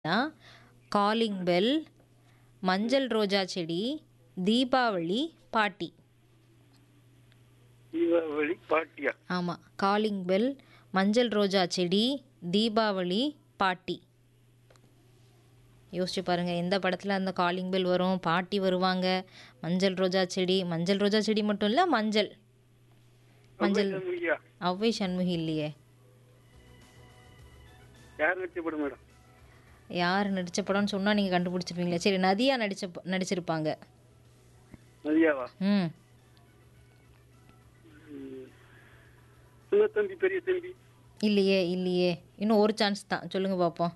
தான் calling bell மஞ்சள் ரோஜா செடி தீபாவளி பாட்டி தீபாவளி பாட்டியா ஆமாம் காலிங் பெல் மஞ்சள் ரோஜா செடி தீபாவளி பாட்டி யோசிச்சு பாருங்கள் எந்த படத்தில் அந்த காலிங் பெல் வரும் பாட்டி வருவாங்க மஞ்சள் ரோஜா செடி மஞ்சள் ரோஜா செடி மட்டும் இல்லை மஞ்சள் மஞ்சள் ஐயா ஔவை சண்முகி இல்லையே யார் நடிச்ச படம் மேடம் யார் நடித்த படம்னு சொன்னால் நீங்கள் கண்டுபிடிச்சிருப்பீங்களா சரி நதியா நடிச்ச நடிச்சிருப்பாங்க நதியாவா ம் சின்ன தம்பி பெரிய தம்பி இல்லையே இல்லையே இன்னும் ஒரு சான்ஸ் தான் சொல்லுங்கள் பார்ப்போம்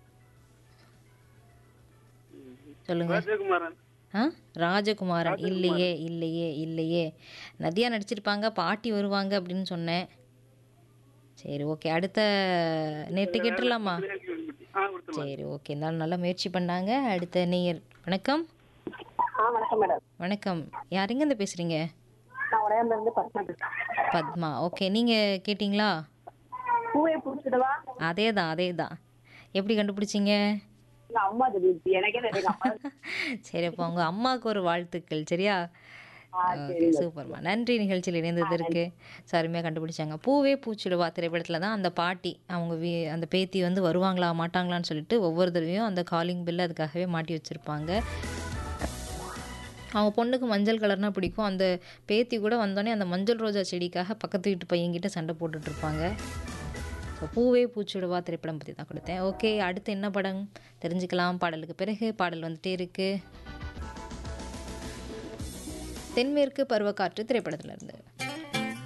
சொல்லுங்கள் ராஜகுமாரன் ஆ ராஜகுமாரன் இல்லையே இல்லையே இல்லையே நதியா நடிச்சிருப்பாங்க பாட்டி வருவாங்க அப்படின்னு சொன்னேன் சரி ஓகே அடுத்த நேற்று கேட்டுடலாமா ஆ கொடுத்துருலாம் சரி ஓகே இருந்தாலும் நல்லா முயற்சி பண்ணாங்க அடுத்த நேயர் வணக்கம் ஆ வணக்கம் மேடம் வணக்கம் யார் எங்கேருந்து பேசுகிறீங்க நான் உடையாம இருந்து பத்மா பேசுறேன் பத்மா ஓகே நீங்கள் கேட்டிங்களா பூவை பிடிச்சிடவா அதே தான் அதே தான் எப்படி கண்டுபிடிச்சிங்க எங்க அம்மா தெரியுது எனக்கே தெரியும் எங்க அம்மா சரி அப்போ உங்கள் அம்மாவுக்கு ஒரு வாழ்த்துக்கள் சரியா ஓகே சூப்பர்மா நன்றி நிகழ்ச்சியில் இணைந்ததற்கு ஸோ அருமையாக கண்டுபிடிச்சாங்க பூவே பூச்சிடுவா திரைப்படத்தில் தான் அந்த பாட்டி அவங்க வீ அந்த பேத்தி வந்து வருவாங்களா மாட்டாங்களான்னு சொல்லிட்டு ஒவ்வொரு தடவையும் அந்த காலிங் பில் அதுக்காகவே மாட்டி வச்சுருப்பாங்க அவங்க பொண்ணுக்கு மஞ்சள் கலர்னால் பிடிக்கும் அந்த பேத்தி கூட வந்தோடனே அந்த மஞ்சள் ரோஜா செடிக்காக பக்கத்து வீட்டு பையன்கிட்ட சண்டை போட்டுட்டு இருப்பாங்க ஸோ பூவே பூச்சிடுவா திரைப்படம் பற்றி தான் கொடுத்தேன் ஓகே அடுத்து என்ன படம் தெரிஞ்சுக்கலாம் பாடலுக்கு பிறகு பாடல் வந்துட்டே இருக்குது தென்மேற்கு பருவக்காற்று திரைப்படத்துல இருந்து